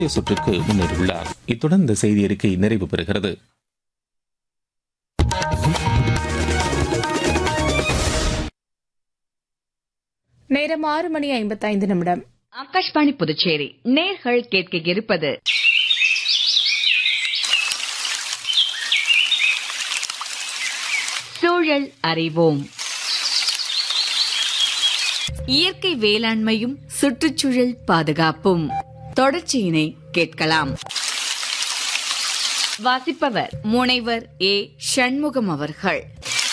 சுற்றுக்கு முன்னேறியுள்ளார் இத்துடன் இந்த செய்தி அறிக்கை நிறைவு பெறுகிறது நேரம் ஆறு மணி ஐம்பத்தைந்து நிமிடம் ஆகாஷ்வாணி புதுச்சேரி நேர்கள் கேட்க இருப்பது சூழல் அறிவோம் இயற்கை வேளாண்மையும் சுற்றுச்சூழல் பாதுகாப்பும் தொடர்ச்சியினை கேட்கலாம் வாசிப்பவர் முனைவர் ஏ சண்முகம் அவர்கள்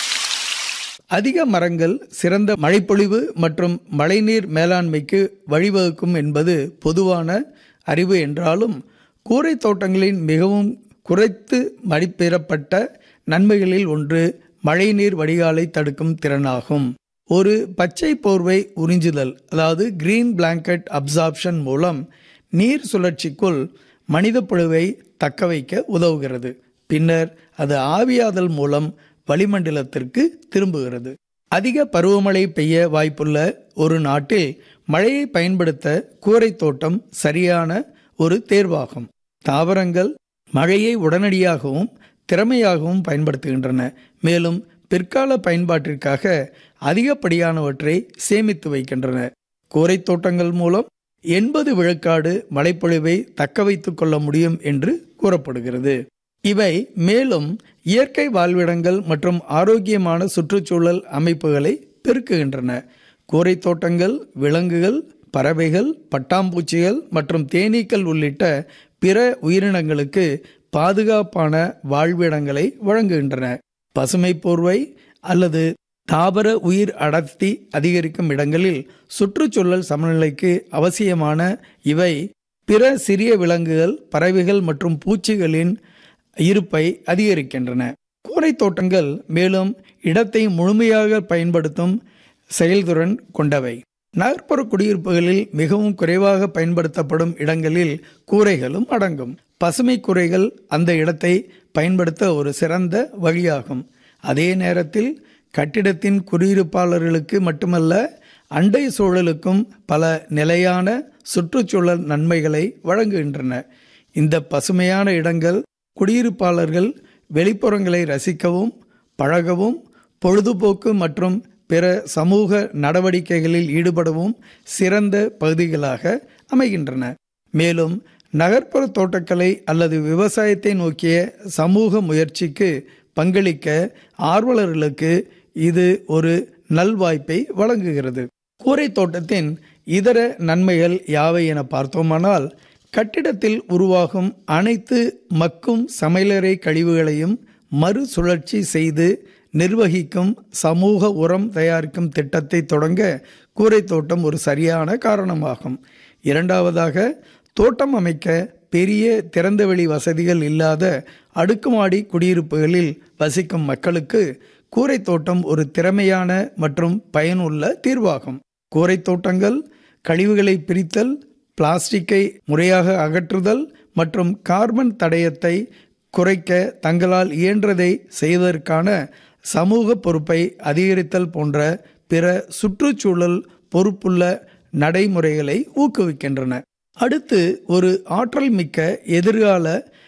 அதிக மரங்கள் சிறந்த மழைப்பொழிவு மற்றும் மழைநீர் மேலாண்மைக்கு வழிவகுக்கும் என்பது பொதுவான அறிவு என்றாலும் கூரை தோட்டங்களின் மிகவும் குறைத்து மதிப்பிடப்பட்ட நன்மைகளில் ஒன்று மழைநீர் வடிகாலை தடுக்கும் திறனாகும் ஒரு பச்சை போர்வை உறிஞ்சுதல் அதாவது கிரீன் பிளாங்கெட் அப்சார்ப்ஷன் மூலம் நீர் சுழற்சிக்குள் மனித புழுவை தக்க வைக்க உதவுகிறது பின்னர் அது ஆவியாதல் மூலம் வளிமண்டலத்திற்கு திரும்புகிறது அதிக பருவமழை பெய்ய வாய்ப்புள்ள ஒரு நாட்டில் மழையை பயன்படுத்த கூரை தோட்டம் சரியான ஒரு தேர்வாகும் தாவரங்கள் மழையை உடனடியாகவும் திறமையாகவும் பயன்படுத்துகின்றன மேலும் பிற்கால பயன்பாட்டிற்காக அதிகப்படியானவற்றை சேமித்து வைக்கின்றன கூரை தோட்டங்கள் மூலம் எண்பது விழுக்காடு மழைப்பொழிவை தக்க வைத்துக் கொள்ள முடியும் என்று கூறப்படுகிறது இவை மேலும் இயற்கை வாழ்விடங்கள் மற்றும் ஆரோக்கியமான சுற்றுச்சூழல் அமைப்புகளை பெருக்குகின்றன கூரை தோட்டங்கள் விலங்குகள் பறவைகள் பட்டாம்பூச்சிகள் மற்றும் தேனீக்கள் உள்ளிட்ட பிற உயிரினங்களுக்கு பாதுகாப்பான வாழ்விடங்களை வழங்குகின்றன பசுமை போர்வை அல்லது தாவர உயிர் அடர்த்தி அதிகரிக்கும் இடங்களில் சுற்றுச்சூழல் சமநிலைக்கு அவசியமான இவை பிற சிறிய விலங்குகள் பறவைகள் மற்றும் பூச்சிகளின் இருப்பை அதிகரிக்கின்றன கூரை தோட்டங்கள் மேலும் இடத்தை முழுமையாக பயன்படுத்தும் செயல்திறன் கொண்டவை நகர்ப்புற குடியிருப்புகளில் மிகவும் குறைவாக பயன்படுத்தப்படும் இடங்களில் கூரைகளும் அடங்கும் பசுமை கூரைகள் அந்த இடத்தை பயன்படுத்த ஒரு சிறந்த வழியாகும் அதே நேரத்தில் கட்டிடத்தின் குடியிருப்பாளர்களுக்கு மட்டுமல்ல அண்டை சூழலுக்கும் பல நிலையான சுற்றுச்சூழல் நன்மைகளை வழங்குகின்றன இந்த பசுமையான இடங்கள் குடியிருப்பாளர்கள் வெளிப்புறங்களை ரசிக்கவும் பழகவும் பொழுதுபோக்கு மற்றும் பிற சமூக நடவடிக்கைகளில் ஈடுபடவும் சிறந்த பகுதிகளாக அமைகின்றன மேலும் நகர்ப்புற தோட்டக்கலை அல்லது விவசாயத்தை நோக்கிய சமூக முயற்சிக்கு பங்களிக்க ஆர்வலர்களுக்கு இது ஒரு நல்வாய்ப்பை வழங்குகிறது கூரை தோட்டத்தின் இதர நன்மைகள் யாவை என பார்த்தோமானால் கட்டிடத்தில் உருவாகும் அனைத்து மக்கும் சமையலறை கழிவுகளையும் மறுசுழற்சி செய்து நிர்வகிக்கும் சமூக உரம் தயாரிக்கும் திட்டத்தை தொடங்க கூரை தோட்டம் ஒரு சரியான காரணமாகும் இரண்டாவதாக தோட்டம் அமைக்க பெரிய திறந்தவெளி வசதிகள் இல்லாத அடுக்குமாடி குடியிருப்புகளில் வசிக்கும் மக்களுக்கு கூரை தோட்டம் ஒரு திறமையான மற்றும் பயனுள்ள தீர்வாகும் கூரை தோட்டங்கள் கழிவுகளை பிரித்தல் பிளாஸ்டிக்கை முறையாக அகற்றுதல் மற்றும் கார்பன் தடயத்தை குறைக்க தங்களால் இயன்றதை செய்வதற்கான சமூக பொறுப்பை அதிகரித்தல் போன்ற பிற சுற்றுச்சூழல் பொறுப்புள்ள நடைமுறைகளை ஊக்குவிக்கின்றன அடுத்து ஒரு ஆற்றல் மிக்க எதிர்கால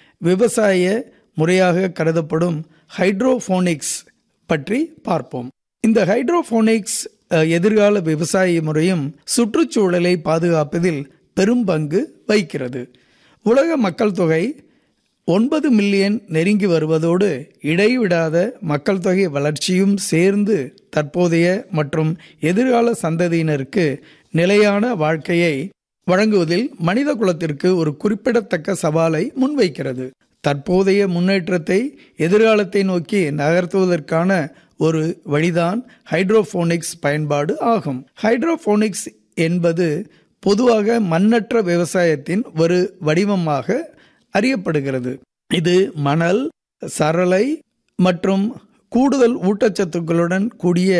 விவசாய முறையாக கருதப்படும் ஹைட்ரோஃபோனிக்ஸ் பற்றி பார்ப்போம் இந்த ஹைட்ரோஃபோனிக்ஸ் எதிர்கால விவசாய முறையும் சுற்றுச்சூழலை பாதுகாப்பதில் பெரும் பங்கு வகிக்கிறது உலக மக்கள் தொகை ஒன்பது மில்லியன் நெருங்கி வருவதோடு இடைவிடாத மக்கள் தொகை வளர்ச்சியும் சேர்ந்து தற்போதைய மற்றும் எதிர்கால சந்ததியினருக்கு நிலையான வாழ்க்கையை வழங்குவதில் மனித குலத்திற்கு ஒரு குறிப்பிடத்தக்க சவாலை முன்வைக்கிறது தற்போதைய முன்னேற்றத்தை எதிர்காலத்தை நோக்கி நகர்த்துவதற்கான ஒரு வழிதான் ஹைட்ரோஃபோனிக்ஸ் பயன்பாடு ஆகும் ஹைட்ரோஃபோனிக்ஸ் என்பது பொதுவாக மண்ணற்ற விவசாயத்தின் ஒரு வடிவமாக அறியப்படுகிறது இது மணல் சரளை மற்றும் கூடுதல் ஊட்டச்சத்துக்களுடன் கூடிய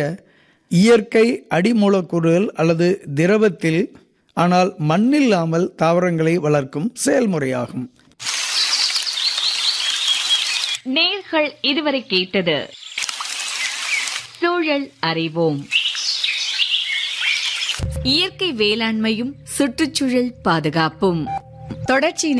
இயற்கை அடிமூலக்கூறுகள் அல்லது திரவத்தில் ஆனால் மண்ணில்லாமல் தாவரங்களை வளர்க்கும் செயல்முறையாகும் நேர்கள் இதுவரை கேட்டது சூழல் அறிவோம் இயற்கை வேளாண்மையும் சுற்றுச்சூழல் பாதுகாப்பும் தொடர்ச்சி